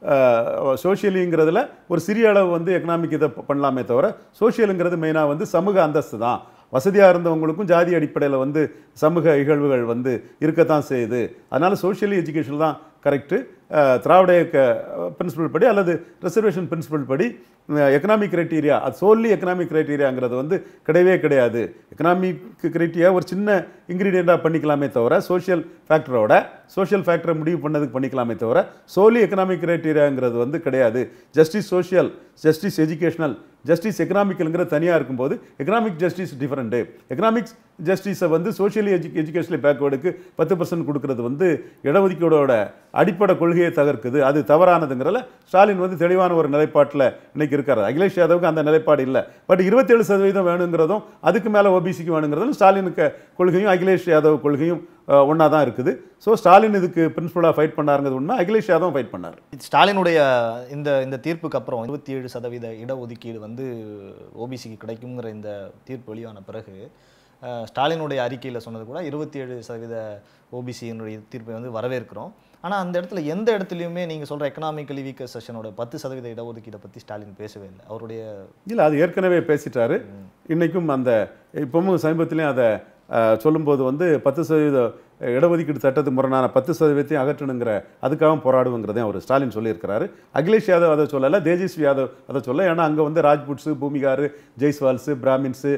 சோஷியலிங்கிறதுல ஒரு சிறிய அளவு வந்து எக்கனாமிக் இதை பண்ணலாமே தவிர சோஷியலுங்கிறது மெயினாக வந்து சமூக அந்தஸ்து தான் வசதியாக இருந்தவங்களுக்கும் ஜாதி அடிப்படையில் வந்து சமூக இகழ்வுகள் வந்து இருக்கத்தான் செய்யுது அதனால் சோஷியலி எஜுகேஷன் தான் கரெக்டு திராவிட இயக்க பிரின்சிபல் படி அல்லது ரிசர்வேஷன் பிரின்சிபல் படி எக்கனாமிக் கிரைட்டீரியா அது சோல்லி எக்கனாமிக் கிரைட்டீரியாங்கிறது வந்து கிடையவே கிடையாது எக்கனாமிக் கிரைட்டீரியா ஒரு சின்ன இன்க்ரீடியண்ட்டாக பண்ணிக்கலாமே தவிர சோஷியல் ஃபேக்டரோட சோஷியல் ஃபேக்டரை முடிவு பண்ணதுக்கு பண்ணிக்கலாமே தவிர சோலி எக்கனாமிக் கிரைட்டீரியாங்கிறது வந்து கிடையாது justice social justice educational justice எக்கனாமிக்கலுங்கிற தனியாக இருக்கும்போது எக்கனாமிக் ஜஸ்டிஸ் டிஃபரெண்ட்டு எக்கனாமிக்ஸ் ஜஸ்டிஸை வந்து சோஷியலி எஜு எஜுகேஷனல் பேக்வேர்டுக்கு பத்து பர்சன்ட் கொடுக்கறது வந்து இடஒதுக்கீடோட அடிப்படை கொள்கையை தகர்க்குது அது தவறானதுங்கிறதுல ஸ்டாலின் வந்து தெளிவான ஒரு நிலைப்பாட்டில் இன்னைக்கு இருக்காரு அகிலேஷ் யாதவுக்கு அந்த நிலைப்பாடு இல்லை பட் இருபத்தேழு சதவீதம் வேணுங்கிறதும் அதுக்கு மேலே ஓபிசிக்கு வேணுங்கிறதும் ஸ்டாலினுக்கு கொள்கையும் அகிலேஷ் யாதவ் கொள்கையும் ஒன்றா தான் இருக்குது ஸோ ஸ்டாலின் இதுக்கு பிரின்சிபலாக ஃபைட் பண்ணாருங்கிறது உண்மை அகிலேஷ் யாதவும் ஃபைட் பண்ணார் ஸ்டாலினுடைய இந்த இந்த தீர்ப்புக்கு அப்புறம் இருபத்தி ஏழு சதவீத இடஒதுக்கீடு வந்து ஓபிசிக்கு கிடைக்குங்கிற இந்த தீர்ப்பு வெளியான பிறகு அஹ், ஸ்டாலினுடைய அறிக்கையில் சொன்னது கூட இருபத்தி ஏழு சதவீத ஓபிசியினுடைய தீர்ப்பை வந்து வரவேற்கிறோம் ஆனால் அந்த இடத்துல எந்த இடத்துலையுமே நீங்கள் சொல்கிற எக்கனாமிக்கலி வீக்கர் செஷனோட பத்து சதவீத இடஒதுக்கீடை பற்றி ஸ்டாலின் பேசவே இல்லை அவருடைய இல்லை அது ஏற்கனவே பேசிட்டாரு இன்னைக்கும் அந்த இப்பவும் சமீபத்திலையும் அதை அஹ், சொல்லும்போது வந்து பத்து சதவீத இடஒதுக்கீடு சட்டத்துக்கு முரணான பத்து சதவீதத்தையும் அகற்றணுங்கிற அதுக்காக போராடுவோங்கிறதையும் அவர் ஸ்டாலின் சொல்லியிருக்கிறாரு அகிலேஷ் யாதவ் அதை சொல்லலை தேஜஸ்வி யாதவ் அதை சொல்ல ஏன்னா அங்கே வந்து ராஜ்புட்ஸு பூமிகாரு ஜெய்ஸ்வால்ஸு பிராமின்ஸு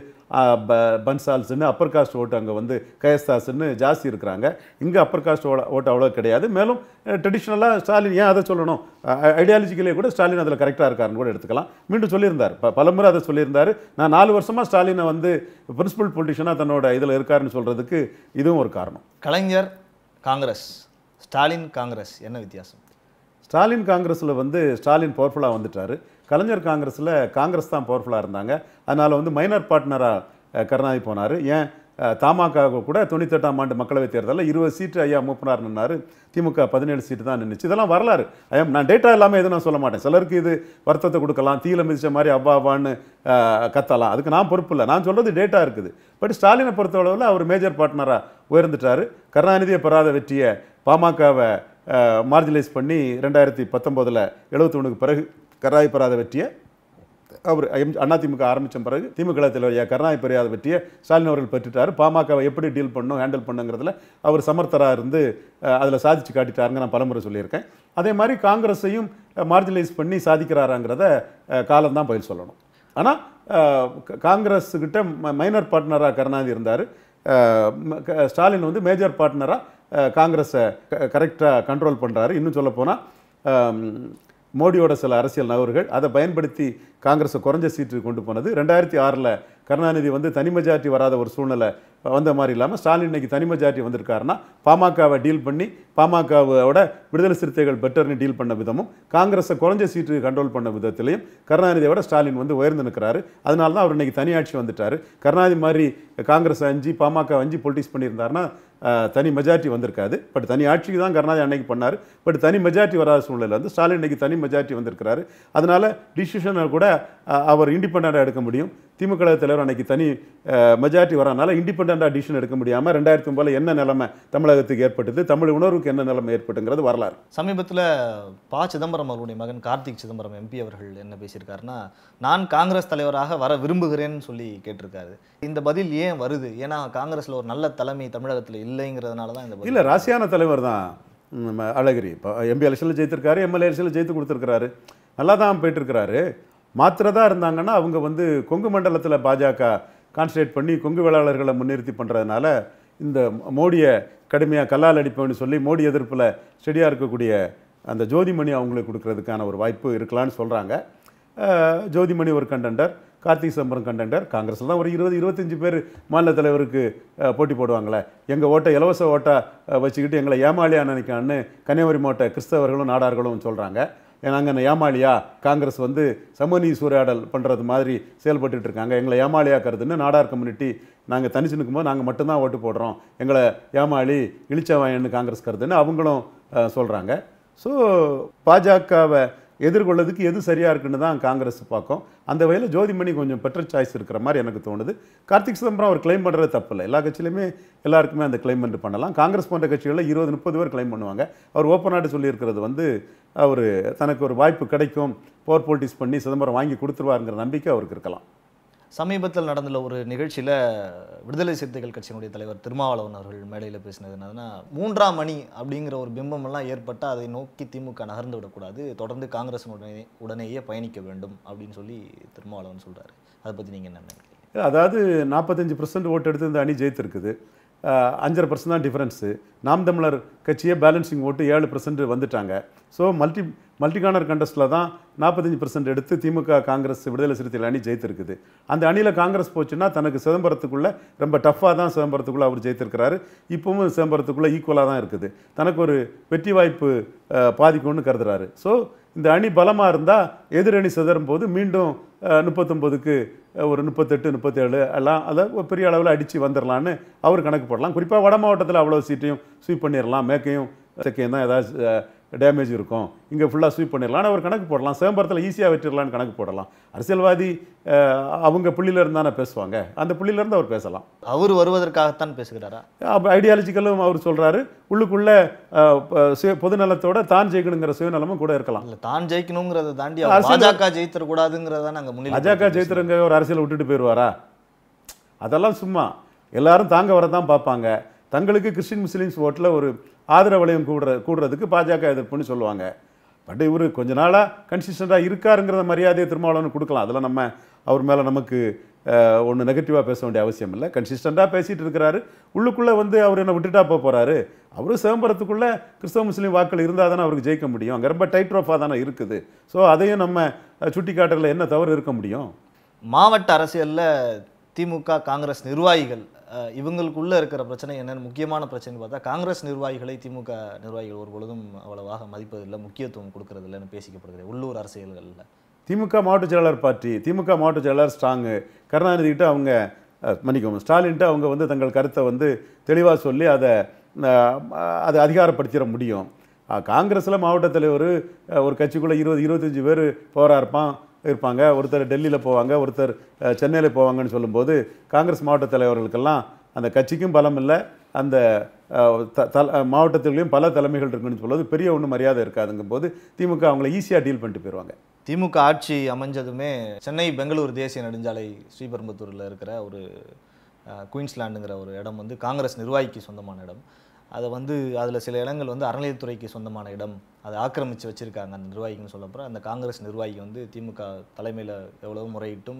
பன்சால்ஸ்னு அப்பர் காஸ்ட் ஓட்டு அங்கே வந்து கயஸ்தாஸ்ன்னு ஜாஸ்தி இருக்கிறாங்க இங்கே அப்பர் காஸ்ட் ஓட்டு அவ்வளோ கிடையாது மேலும் ட்ரெடிஷ்னலாக ஸ்டாலின் ஏன் அதை சொல்லணும் ஐடியாலஜிக்கலே கூட ஸ்டாலின் அதில் கரெக்டாக இருக்காருன்னு கூட எடுத்துக்கலாம் மீண்டும் சொல்லியிருந்தார் ப பலமுறை அதை சொல்லியிருந்தார் நான் நாலு வருஷமாக ஸ்டாலினை வந்து பிரின்சிபல் பொலிட்டிஷனாக தன்னோட இதில் இருக்காருன்னு சொல்கிறதுக்கு இதுவும் ஒரு காரணம் கலைஞர் காங்கிரஸ் ஸ்டாலின் காங்கிரஸ் என்ன வித்தியாசம் ஸ்டாலின் காங்கிரஸில் வந்து ஸ்டாலின் பவர்ஃபுல்லாக வந்துட்டார் கலைஞர் காங்கிரஸில் காங்கிரஸ் தான் பவர்ஃபுல்லாக இருந்தாங்க அதனால் வந்து மைனர் பார்ட்னராக கருணாநிதி போனார் ஏன் அஹ், தமாக கூட தொண்ணூத்தெட்டாம் ஆண்டு மக்களவைத் தேர்தலில் இருபது சீட்டு ஐயா மூப்பனார் நின்னார் திமுக பதினேழு சீட்டு தான் நின்றுச்சு இதெல்லாம் வரலாறு ஐயா நான் டேட்டா இல்லாமல் எதுவும் நான் சொல்ல மாட்டேன் சிலருக்கு இது வருத்தத்தை கொடுக்கலாம் தீயில மிதிச்ச மாதிரி அவ்வா அவ்வான்னு அஹ், கத்தலாம் அதுக்கு நான் பொறுப்பு இல்லை நான் சொல்கிறது டேட்டா இருக்குது பட் ஸ்டாலினை பொறுத்தளவில் அவர் மேஜர் பார்ட்னராக உயர்ந்துட்டார் கருணாநிதியை பெறாத வெற்றியை பாமகவை மார்ஜினைஸ் பண்ணி ரெண்டாயிரத்தி பத்தொம்போதில் எழுபத்தொன்னுக்கு பிறகு கருணாநிதி பெறாத வெற்றியை அவர் எம் அதிமுக ஆரம்பித்த பிறகு திமுக தலைவர் ஐயா கருணாநிதி பெரியாத வெற்றியை ஸ்டாலின் அவர்கள் பெற்றுட்டார் பாமகவை எப்படி டீல் பண்ணணும் ஹேண்டில் பண்ணுங்கிறதுல அவர் சமர்த்தராக இருந்து அதில் சாதிச்சு காட்டிட்டாருங்க நான் பலமுறை சொல்லியிருக்கேன் அதே மாதிரி காங்கிரஸையும் மார்ஜினைஸ் பண்ணி சாதிக்கிறாராங்கிறத காலம்தான் பதில் சொல்லணும் ஆனால் காங்கிரஸுக்கிட்ட மைனர் பார்ட்னராக கருணாநிதி இருந்தார் ஸ்டாலின் வந்து மேஜர் பார்ட்னராக காங்கிரஸை கரெக்டாக கண்ட்ரோல் பண்ணுறாரு இன்னும் சொல்லப்போனால் மோடியோட சில அரசியல் நகர்கள் அதை பயன்படுத்தி காங்கிரஸை குறைஞ்ச சீட்டு கொண்டு போனது ரெண்டாயிரத்தி ஆறில் கருணாநிதி வந்து தனி மெஜாரிட்டி வராத ஒரு சூழ்நிலை வந்த மாதிரி இல்லாமல் ஸ்டாலின் இன்னைக்கு தனி மெஜாரிட்டி வந்திருக்காருன்னா பாமகவை டீல் பண்ணி பாமகவோட விடுதலை சிறுத்தைகள் பெட்டர்னு டீல் பண்ண விதமும் காங்கிரஸை குறைஞ்ச சீட்டு கண்ட்ரோல் பண்ண விதத்திலையும் கருணாநிதியோட ஸ்டாலின் வந்து உயர்ந்து நிற்கிறாரு அதனால தான் அவர் இன்னைக்கு தனியாட்சி வந்துட்டார் கருணாநிதி மாதிரி காங்கிரஸ் அஞ்சு பாமக அஞ்சு பொலிட்டிக்ஸ் பண்ணியிருந்தாருன்னா அஹ், தனி மெஜாரிட்டி வந்திருக்காது பட் தனி ஆட்சிக்கு தான் கருணாநிதி அன்னைக்கு பண்ணார் பட் தனி மெஜாரிட்டி வராத சூழ்நிலை வந்து ஸ்டாலின் இன்னைக்கு தனி மெஜாரிட்டி வந்திருக்கிறாரு அதனால டிசிஷனை கூட அஹ், அவர் இண்டிபெண்ட்டாக எடுக்க முடியும் திமுக கழகத் தலைவர் அன்னைக்கு தனி மெஜாரிட்டி வரனால இண்டிபெண்ட்டாக டிசிஷன் எடுக்க முடியாமல் ரெண்டாயிரத்தி ஒன்பதுல என்ன நிலைமை தமிழகத்துக்கு ஏற்பட்டது தமிழ் உணர்வுக்கு என்ன நிலைமை ஏற்பட்டுங்கிறது வரலாறு சமீபத்தில் ப சிதம்பரம் அவருடைய மகன் கார்த்திக் சிதம்பரம் எம்பி அவர்கள் என்ன பேசியிருக்காருன்னா நான் காங்கிரஸ் தலைவராக வர விரும்புகிறேன்னு சொல்லி கேட்டிருக்காரு இந்த பதில் ஏன் வருது ஏன்னா காங்கிரஸ்ல ஒரு நல்ல தலைமை தமிழகத்தில் இல்லைங்கிறதுனால தான் இந்த பதில் இல்லை ராசியான தலைவர் தான் நம்ம அழகிரி இப்போ எம்பி எலெக்ஷனில் ஜெயித்திருக்காரு எம்எல்ஏ எலெக்ஷனில் ஜெயித்து கொடுத்துருக்காரு நல்லா தான் போயிட்டுருக்கிறாரு மாத்திரதா இருந்தாங்கன்னா அவங்க வந்து கொங்கு மண்டலத்தில் பாஜக கான்சன்ட்ரேட் பண்ணி கொங்கு வேளாளர்களை முன்னிறுத்தி பண்ணுறதுனால இந்த மோடியை கடுமையாக கல்லால் அடிப்போம்னு சொல்லி மோடி எதிர்ப்பில் ஸ்டெடியாக இருக்கக்கூடிய அந்த ஜோதிமணி அவங்களுக்கு கொடுக்கறதுக்கான ஒரு வாய்ப்பு இருக்கலாம்னு சொல்கிறாங்க ஜோதிமணி ஒரு கண்டெண்டர் கார்த்திக் சிதம்பரம் கண்டெண்டர் காங்கிரஸில் தான் ஒரு இருபது இருபத்தஞ்சு பேர் மாநில தலைவருக்கு அஹ், போட்டி போடுவாங்களே எங்கள் ஓட்டை இலவச ஓட்டை அஹ், வச்சுக்கிட்டு எங்களை ஏமாளியா நினைக்கான்னு கன்னியாகுமரி மாவட்ட கிறிஸ்தவர்களும் நாடார்களும் சொல்கிறாங்க நாங்கள் ஏமாளியா காங்கிரஸ் வந்து சமூக சூறையாடல் பண்ணுறது மாதிரி செயல்பட்டுட்டு இருக்காங்க எங்களை ஏமாளியாக்கிறதுன்னு நாடார் கம்யூனிட்டி நாங்கள் தனிச்சு நிற்கும்போது நாங்கள் மட்டும்தான் ஓட்டு போடுறோம் எங்களை ஏமாளி இழிச்சவாயன்னு காங்கிரஸ் கருதுன்னு அவங்களும் சொல்கிறாங்க ஸோ பாஜகவை எதிர்கொள்ளதுக்கு எது சரியாக இருக்குன்னு தான் காங்கிரஸ் பார்க்கும் அந்த வகையில் ஜோதிமணி கொஞ்சம் பெட்டர் சாய்ஸ் இருக்கிற மாதிரி எனக்கு தோணுது கார்த்திக் சிதம்பரம் அவர் கிளைம் பண்ணுறது தப்பு இல்லை எல்லா கட்சியிலுமே எல்லாருக்குமே அந்த கிளைம் பண்ணி பண்ணலாம் காங்கிரஸ் போன்ற கட்சிகளில் இருபது முப்பது பேர் கிளைம் பண்ணுவாங்க அவர் ஓப்பனாட்டு சொல்லியிருக்கிறது வந்து அவர் தனக்கு ஒரு வாய்ப்பு கிடைக்கும் போர் போல்டிஸ் பண்ணி சிதம்பரம் வாங்கி கொடுத்துருவாருங்கிற நம்பிக்கை அவருக்கு இருக்கலாம் சமீபத்தில் நடந்துள்ள ஒரு நிகழ்ச்சியில் விடுதலை சிறுத்தைகள் கட்சியினுடைய தலைவர் திருமாவளவன் அவர்கள் மேடையில் பேசினது என்னதுன்னா மூன்றாம் அணி அப்படிங்கிற ஒரு பிம்பம் எல்லாம் ஏற்பட்டால் அதை நோக்கி திமுக நகர்ந்து விடக்கூடாது தொடர்ந்து காங்கிரஸினுடனே உடனேயே பயணிக்க வேண்டும் அப்படின்னு சொல்லி திருமாவளவன் சொல்றாரு அதை பற்றி நீங்கள் என்ன நினைக்கிறீங்க அதாவது நாற்பத்தஞ்சு பர்சன்ட் ஓட்டு எடுத்து இந்த அணி ஜெயித்திருக்குது அஹ், அஞ்சரை பர்சன்ட் தான் டிஃபரன்ஸு நாம் தமிழர் கட்சியே பேலன்சிங் ஓட்டு ஏழு பர்சன்ட் வந்துட்டாங்க ஸோ மல்டி மல்டி கார்னர் கண்டஸ்ட்டில் தான் நாற்பத்தஞ்சு பர்சன்ட் எடுத்து திமுக காங்கிரஸ் விடுதலை சிறுத்தைகள் அணி ஜெயித்திருக்குது அந்த அணியில் காங்கிரஸ் போச்சுன்னா தனக்கு சிதம்பரத்துக்குள்ள ரொம்ப டஃப்பாக தான் சிதம்பரத்துக்குள்ள அவர் ஜெயித்திருக்கிறாரு இப்பவும் சிதம்பரத்துக்குள்ள ஈக்குவலாக தான் இருக்குது தனக்கு ஒரு வெற்றி வாய்ப்பு அஹ், பாதிக்கும்னு கருதுறாரு ஸோ இந்த அணி பலமாக இருந்தால் எதிரணி சிதறும் போது மீண்டும் அஹ், முப்பத்தொன்பதுக்கு அஹ், ஒரு முப்பத்தெட்டு முப்பத்தேழு எல்லாம் அதை ஒரு பெரிய அளவில் அடித்து வந்துடலான்னு அவர் கணக்கு போடலாம் குறிப்பாக வட மாவட்டத்தில் அவ்வளோ சீட்டையும் ஸ்வீப் பண்ணிடலாம் மேற்கையும் தெற்கையும் தான் ஏதாவது டேமேஜ் இருக்கும் இங்கே ஃபுல்லாக ஸ்வீப் பண்ணிடலாம்னு அவர் கணக்கு போடலாம் சிதம்பரத்தில் ஈஸியாக வெற்றிடலான்னு கணக்கு போடலாம் அரசியல்வாதி அஹ், அவங்க புள்ளியில இருந்தானே பேசுவாங்க அந்த புள்ளியில இருந்து அவர் பேசலாம் அவர் வருவதற்காகத்தான் பேசுகிறாரா அப்போ ஐடியாலஜிக்கலும் அவர் சொல்றாரு உள்ளுக்குள்ள அஹ், ப- சுய பொதுநலத்தோட தான் ஜெயிக்கணுங்கிற சுயநலமும் கூட இருக்கலாம் இல்ல தான் ஜெயிக்கணுங்கிறத தாண்டி அவர் அரசியல் பாஜக ஜெயித்தரக்கூடாதுங்கிறத நாங்க முன்னிலை அஜாக்கா ஜெயித்திரங்க ஒரு அரசியல் விட்டுட்டு போயிடுவாரா அதெல்லாம் சும்மா எல்லாரும் தாங்க வரதான் பார்ப்பாங்க தங்களுக்கு கிறிஸ்டின் முஸ்லீம்ஸ் ஓட்டில் ஒரு ஆதரவு வளையம் கூடுற கூடுறதுக்கு பாஜக எதிர்ப்புன்னு சொல்லுவாங்க பட் இவர் கொஞ்ச நாளாக கன்சிஸ்டண்ட்டாக இருக்காருங்கிற மரியாதையை திருமாவளவன் கொடுக்கலாம் அதில் நம்ம அவர் மேலே நமக்கு ஒன்று நெகட்டிவாக பேச வேண்டிய அவசியம் இல்லை கன்சிஸ்டண்ட்டாக பேசிகிட்டு இருக்கிறாரு உள்ளுக்குள்ளே வந்து அவர் என்ன விட்டுட்டா போக போகிறாரு அவரும் சிதம்பரத்துக்குள்ளே கிறிஸ்தவ முஸ்லீம் வாக்கள் இருந்தால் தானே அவருக்கு ஜெயிக்க முடியும் அங்கே ரொம்ப டைட் ரோஃபாக தானே இருக்குது ஸோ அதையும் நம்ம அஹ், சுட்டி காட்டுறதுல என்ன தவறு இருக்க முடியும் மாவட்ட அரசியல்ல திமுக காங்கிரஸ் நிர்வாகிகள் அஹ், இவங்களுக்குள்ள இருக்கிற பிரச்சனை என்னன்னு முக்கியமான பிரச்சனை பார்த்தா காங்கிரஸ் நிர்வாகிகளை திமுக நிர்வாகிகள் ஒரு பொழுதும் அவ்வளவாக மதிப்பதில்லை முக்கியத்துவம் கொடுக்கறது இல்லைன்னு பேசிக்கப்படுகிறது உள்ளூர் அரசியல்களில் திமுக மாவட்ட செயலாளர் பார்ட்டி திமுக மாவட்ட செயலாளர் ஸ்ட்ராங்கு கருணாநிதி கிட்ட அவங்க அஹ், மன்னிக்கவும் ஸ்டாலின்ட்டு அவங்க வந்து தங்கள் கருத்தை வந்து தெளிவாக சொல்லி அதை அஹ், அதை அதிகாரப்படுத்திட முடியும் காங்கிரஸில் மாவட்ட தலைவர் அஹ், ஒரு கட்சிக்குள்ளே இருபது இருபத்தஞ்சி பேர் போகிறா இருப்பான் இருப்பாங்க ஒருத்தர் டெல்லியில் போவாங்க ஒருத்தர் சென்னையில் போவாங்கன்னு சொல்லும்போது காங்கிரஸ் மாவட்ட தலைவர்களுக்கெல்லாம் அந்த கட்சிக்கும் பலம் இல்லை அந்த அஹ், த- தல அஹ், மாவட்டத்திலையும் பல தலைமைகள் இருக்குன்னு சொல்லுவது பெரிய ஒன்றும் மரியாதை இருக்காதுங்கும் போது திமுக அவங்கள ஈஸியாக டீல் பண்ணிட்டு போயிடுவாங்க திமுக ஆட்சி அமைஞ்சதுமே சென்னை பெங்களூர் தேசிய நெடுஞ்சாலை ஸ்ரீபெரும்புத்தூரில் இருக்கிற ஒரு அஹ், குயின்ஸ்லாண்டுங்கிற ஒரு இடம் வந்து காங்கிரஸ் நிர்வாகிக்கு சொந்தமான இடம் அதை வந்து அதில் சில இடங்கள் வந்து அறநிலையத்துறைக்கு சொந்தமான இடம் அதை ஆக்கிரமித்து வச்சுருக்காங்க அந்த நிர்வாகின்னு சொல்லப்போகிற அந்த காங்கிரஸ் நிர்வாகி வந்து திமுக தலைமையில் எவ்வளவு முறையிட்டும்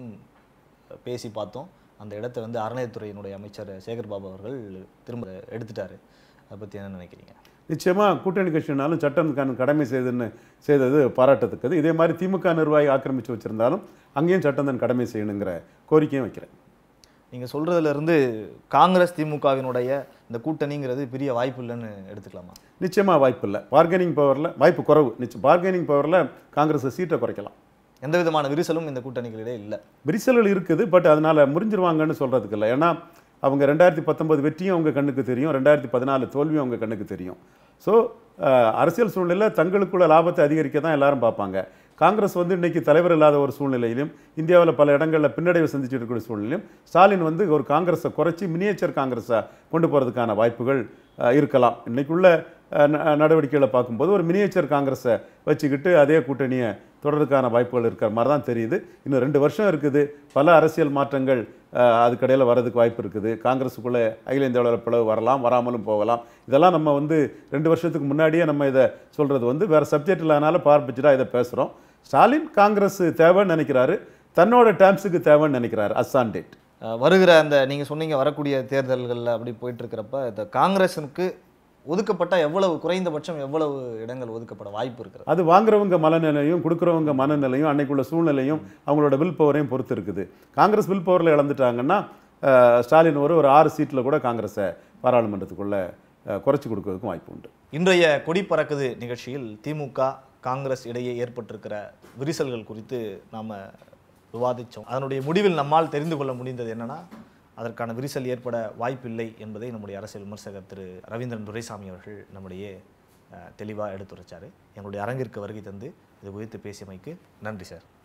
பேசி பார்த்தோம் அந்த இடத்த வந்து அறநிலையத்துறையினுடைய அமைச்சர் சேகர் பாபு அவர்கள் திரும்ப எடுத்துட்டாரு அதை பற்றி என்ன நினைக்கிறீங்க நிச்சயமாக கூட்டணி கட்சினாலும் சட்டம் கண் கடமை செய்துன்னு செய்தது பாராட்டத்தக்கது இதே மாதிரி திமுக நிர்வாகி ஆக்கிரமித்து வச்சிருந்தாலும் அங்கேயும் சட்டம் தன் கடமை செய்யணுங்கிற கோரிக்கையும் வைக்கிறேன் நீங்கள் சொல்கிறதுல இருந்து காங்கிரஸ் திமுகவினுடைய இந்த கூட்டணிங்கிறது பெரிய வாய்ப்பு இல்லைன்னு எடுத்துக்கலாமா நிச்சயமாக வாய்ப்பு இல்லை பார்கெனிங் பவரில் வாய்ப்பு குறைவு நிச்சயம் பார்கெனிங் பவரில் காங்கிரஸ் சீட்டை குறைக்கலாம் எந்த விதமான விரிசலும் இந்த கூட்டணிகளிடையே இல்லை விரிசல்கள் இருக்குது பட் அதனால் முறிஞ்சிருவாங்கன்னு சொல்கிறதுக்கு இல்லை ஏன்னா அவங்க ரெண்டாயிரத்தி பத்தொன்பது வெற்றியும் அவங்க கண்ணுக்கு தெரியும் ரெண்டாயிரத்தி பதினாலு தோல்வியும் அவங்க கண்ணுக்கு தெரியும் ஸோ அரசியல் சூழ்நிலை தங்களுக்குள்ள லாபத்தை அதிகரிக்க தான் எல்லாரும் பார்ப்பாங்க காங்கிரஸ் வந்து இன்னைக்கு தலைவர் இல்லாத ஒரு சூழ்நிலையிலும் இந்தியாவில் பல இடங்களில் பின்னடைவு சந்திச்சுட்டு இருக்கிற சூழ்நிலையும் ஸ்டாலின் வந்து ஒரு காங்கிரஸை குறைச்சி மினியேச்சர் காங்கிரஸை கொண்டு போகிறதுக்கான வாய்ப்புகள் அஹ், இருக்கலாம் இன்னைக்குள்ள அஹ், ந- நடவடிக்கைகளை பார்க்கும்போது ஒரு மினியேச்சர் காங்கிரஸை வச்சுக்கிட்டு அதே கூட்டணியை தொடர்றதுக்கான வாய்ப்புகள் இருக்கிற மாதிரி தான் தெரியுது இன்னும் ரெண்டு வருஷம் இருக்குது பல அரசியல் மாற்றங்கள் அஹ், அதுக்கடையில் வரதுக்கு வாய்ப்பு இருக்குது காங்கிரஸுக்குள்ளே அகில இந்திய அளவில் பிளவு வரலாம் வராமலும் போகலாம் இதெல்லாம் நம்ம வந்து ரெண்டு வருஷத்துக்கு முன்னாடியே நம்ம இதை சொல்கிறது வந்து வேறு சப்ஜெக்ட் இல்லாதனால பார்ப்பிச்சுட்டா இதை பேசுகிறோம் ஸ்டாலின் காங்கிரஸ் தேவைன்னு நினைக்கிறாரு தன்னோட டேர்ம்ஸுக்கு தேவைன்னு நினைக்கிறாரு அஸ்ஸான் டேட் அஹ் வருகிற அந்த நீங்க சொன்னீங்க வரக்கூடிய தேர்தல்களில் அப்படி போயிட்டு இருக்கிறப்ப இந்த காங்கிரஸுக்கு ஒதுக்கப்பட்ட எவ்வளவு குறைந்தபட்சம் எவ்வளவு இடங்கள் ஒதுக்கப்பட வாய்ப்பு இருக்கிறது அது வாங்குறவங்க மனநிலையும் கொடுக்குறவங்க மனநிலையும் அன்னைக்குள்ள சூழ்நிலையும் அவங்களோட வில் பவரையும் பொறுத்து இருக்குது காங்கிரஸ் வில் பவரில் இழந்துட்டாங்கன்னா அஹ், ஸ்டாலின் ஒரு ஒரு ஆறு சீட்டில் கூட காங்கிரஸை பாராளுமன்றத்துக்குள்ளே குறைச்சி கொடுக்கறதுக்கும் வாய்ப்பு உண்டு இன்றைய கொடி பறக்குது நிகழ்ச்சியில் திமுக காங்கிரஸ் இடையே ஏற்பட்டிருக்கிற விரிசல்கள் குறித்து நாம் விவாதித்தோம் அதனுடைய முடிவில் நம்மால் தெரிந்து கொள்ள முடிந்தது என்னன்னா அதற்கான விரிசல் ஏற்பட வாய்ப்பில்லை என்பதை நம்முடைய அரசியல் விமர்சகர் திரு ரவீந்திரன் துரைசாமி அவர்கள் நம்முடைய தெளிவாக எடுத்துரைச்சார் எங்களுடைய அரங்கிற்கு வருகை தந்து இது குறித்து பேசியமைக்கு நன்றி சார்